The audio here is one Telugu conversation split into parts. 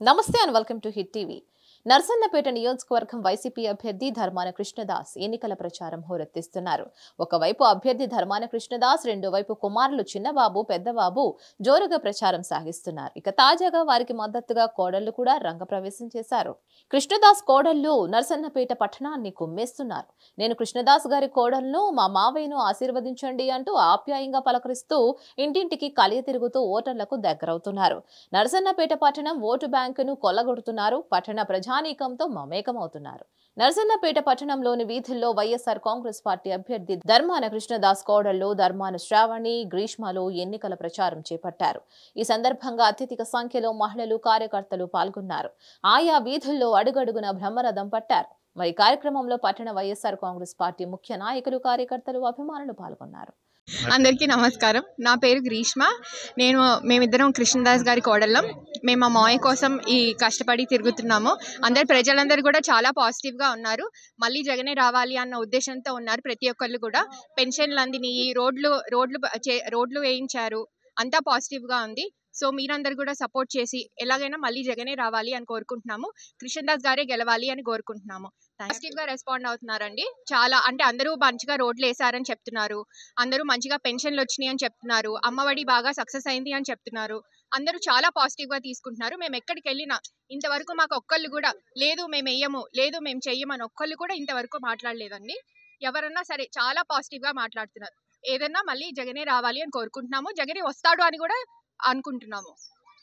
నమస్తే and welcome to Hit TV Narasannapeta నియోజకవర్గం వైసీపీ అభ్యర్థి ధర్మాన కృష్ణదాస్ ఎన్నికల ప్రచారం హోరెత్తిస్తున్నారు ఒకవైపు అభ్యర్థి ధర్మాన కృష్ణదాస్ రెండో వైపు కుమారులు చిన్నబాబు పెద్దబాబు జోరుగా ప్రచారం సాగిస్తున్నారు ఇక తాజాగా వారికి మద్దతుగా కోడళ్లు కూడా రంగప్రవేశం చేశారు కృష్ణదాస్ కోడళ్లు నర్సన్నపేట పట్టణాన్ని కుమ్మేస్తున్నారు నేను కృష్ణదాస్ గారి కోడలను మా మావయ్యను ఆశీర్వదించండి అంటూ ఆప్యాయంగా పలకరిస్తూ ఇంటింటికి కలియ తిరుగుతూ ఓటర్లకు దగ్గరవుతున్నారు నరసన్నపేట పట్టణం ఓటు బ్యాంకును కొల్లగొడుతున్నారు పట్టణ ప్రజానీకంతో మమేకమవుతున్నారు నరసన్నపేట పట్టణంలోని వీధుల్లో వైఎస్ఆర్ కాంగ్రెస్ పార్టీ అభ్యర్థి ధర్మాన కృష్ణదాస్ కోడళ్లు ధర్మాన శ్రావణి గ్రీష్మలు ఎన్నికల ప్రచారం చేపట్టారు ఈ సందర్భంగా అత్యధిక సంఖ్యలో మహిళలు కార్యకర్తలు పాల్గొన్నారు ఆయా వీధుల్లో అడుగడుగున బ్రహ్మరథం పట్టారు మరి కార్యక్రమంలో పట్టణ వైఎస్ఆర్ కాంగ్రెస్ పార్టీ ముఖ్య నాయకులు కార్యకర్తలు అభిమానులు పాల్గొన్నారు అందరికీ నమస్కారం నా పేరు గ్రీష్మ నేను మేమిద్దరం కృష్ణదాస్ గారి కోడళ్ళం మేము మా మాయ కోసం ఈ కష్టపడి తిరుగుతున్నాము అందరు ప్రజలందరూ కూడా చాలా పాజిటివ్గా ఉన్నారు మళ్ళీ జగనే రావాలి అన్న ఉద్దేశంతో ఉన్నారు ప్రతి ఒక్కళ్ళు కూడా పెన్షన్లు అందినాయి రోడ్లు రోడ్లు బ- చే- రోడ్లు వేయించారు అంతా పాజిటివ్గా ఉంది సో మీరందరూ కూడా సపోర్ట్ చేసి ఎలాగైనా మళ్ళీ జగనే రావాలి అని కోరుకుంటున్నాము కృష్ణదాస్ గారే గెలవాలి అని కోరుకుంటున్నాము పాజిటివ్గా రెస్పాండ్ అవుతున్నారండి చాలా అంటే అందరూ మంచిగా రోడ్లు వేసారని చెప్తున్నారు అందరూ మంచిగా పెన్షన్లు వచ్చినాయి అని చెప్తున్నారు అమ్మఒడి బాగా సక్సెస్ అయింది అని చెప్తున్నారు అందరూ చాలా పాజిటివ్ గా తీసుకుంటున్నారు మేము ఎక్కడికి వెళ్ళినా ఇంతవరకు మాకు ఒక్కళ్ళు కూడా లేదు మేము వెయ్యము లేదు మేము చెయ్యమని ఒక్కళ్ళు కూడా ఇంతవరకు మాట్లాడలేదండి ఎవరన్నా సరే చాలా పాజిటివ్ గా మాట్లాడుతున్నారు ఏదన్నా మళ్ళీ జగనే రావాలి అని కోరుకుంటున్నాము జగనే వస్తాడు అని కూడా అనుకుంటున్నాము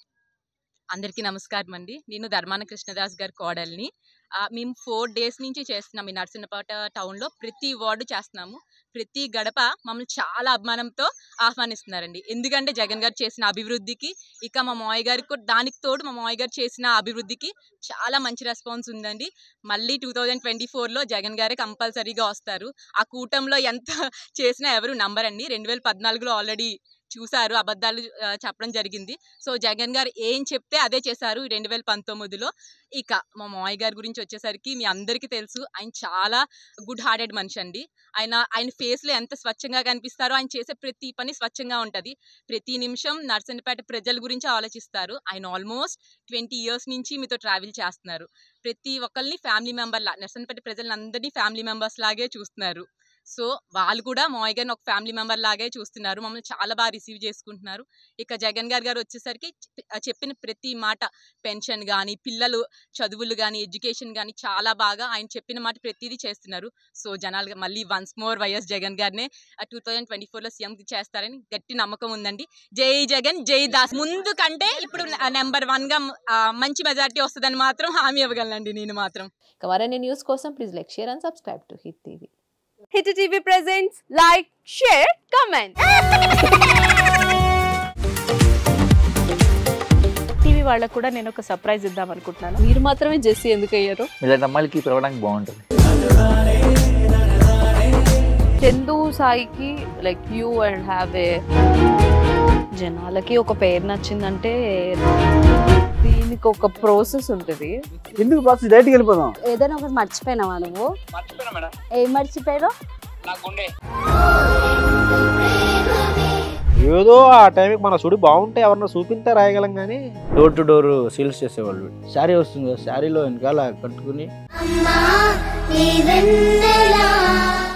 అందరికీ నమస్కారం అండి నేను ధర్మాన కృష్ణదాస్ గారి కోడల్ని ఆ, మేము ఫోర్ డేస్ నుంచి చేస్తున్నాం ఈ నర్సింహపేట టౌన్లో ప్రతి వార్డు చేస్తున్నాము ప్రతి గడప మమ్మల్ని చాలా అభిమానంతో ఆహ్వానిస్తున్నారండి ఎందుకంటే జగన్ గారు చేసిన అభివృద్ధికి ఇక మా మావయ్య గారికి కూడా దానికి తోడు మా మావయ్య గారు చేసిన అభివృద్ధికి చాలా మంచి రెస్పాన్స్ ఉందండి మళ్ళీ టూ థౌజండ్ ట్వంటీ ఫోర్లో జగన్ గారే కంపల్సరీగా వస్తారు ఆ కూటంలో ఎంత చేసినా ఎవరు నమ్మరండి రెండు వేల పద్నాలుగులో ఆల్రెడీ చూశారు అబద్ధాలు ఆ, చెప్పడం జరిగింది సో జగన్ గారు ఏం చెప్తే అదే చేశారు రెండు వేల పంతొమ్మిదిలో ఇక మా మావయ్య గారి గురించి వచ్చేసరికి మీ అందరికీ తెలుసు ఆయన చాలా గుడ్ హార్టెడ్ మనిషి అండి ఆయన ఆయన ఫేస్లో ఎంత స్వచ్ఛంగా కనిపిస్తారో ఆయన చేసే ప్రతి పని స్వచ్ఛంగా ఉంటుంది ప్రతి నిమిషం నర్సన్నపేట ప్రజల గురించి ఆలోచిస్తారు ఆయన ఆల్మోస్ట్ ట్వంటీ ఇయర్స్ నుంచి మీతో ట్రావెల్ చేస్తున్నారు ప్రతి ఒక్కరిని ఫ్యామిలీ మెంబర్లా నర్సన్నపేట ప్రజలందరినీ ఫ్యామిలీ మెంబర్స్ లాగే చూస్తున్నారు సో వాళ్ళు కూడా మావయ్య గారిని ఒక ఫ్యామిలీ మెంబర్ లాగే చూస్తున్నారు మమ్మల్ని చాలా బాగా రిసీవ్ చేసుకుంటున్నారు ఇక జగన్ గారు గారు వచ్చేసరికి చె- చెప్పిన ప్రతి మాట పెన్షన్ కానీ పిల్లలు చదువులు కానీ ఎడ్యుకేషన్ కానీ చాలా బాగా ఆయన చెప్పిన మాట ప్రతిదీ చేస్తున్నారు సో జనాలు మళ్ళీ వన్స్ మోర్ వైఎస్ జగన్ గారినే టూ థౌజండ్ ట్వంటీ ఫోర్లో సీఎం చేస్తారని గట్టి నమ్మకం ఉందండి జై జగన్ జై దాస్ ముందు కంటే ఇప్పుడు నెంబర్ వన్గా మంచి మెజారిటీ వస్తుందని మాత్రం హామీ ఇవ్వగలనండి నేను మాత్రం ఇక మరిన్ని న్యూస్ కోసం please like share and subscribe to Hit TV Hit TV presents like share comment TV వాళ్ళకు కూడా నేను ఒక సర్ప్రైజ్ ఇద్దాం అనుకుంటున్నాను మీరు మాత్రమే జెస్సీ ఎందుకు అయ్యారు ఇలాంటి అమ్మాయిలకి పిలవడానికి బాగుంటుంది చందు సాయికి like you and have a జనాలకి ఒక పేరు నచ్చిందంటే దీనికి ఒక ప్రాసెస్ ఉంటుంది ఎందుకు బాక్స్ డైరెక్ట్కి వెళ్ళిపోదాం ఏదైనా ఒకటి మర్చిపోయినావా నువ్వు ఏం మర్చిపోయావు ఏదో ఆ టైంకి మన సుడి బాగుంటే ఎవరన్నా చూపిస్తే రాయగలం కానీ డోర్ టు డోర్ సేల్స్ చేసేవాళ్ళు శారీ వస్తుంది కదా శారీలో వెనకాల కట్టుకుని అమ్మా నీ వెన్నెలా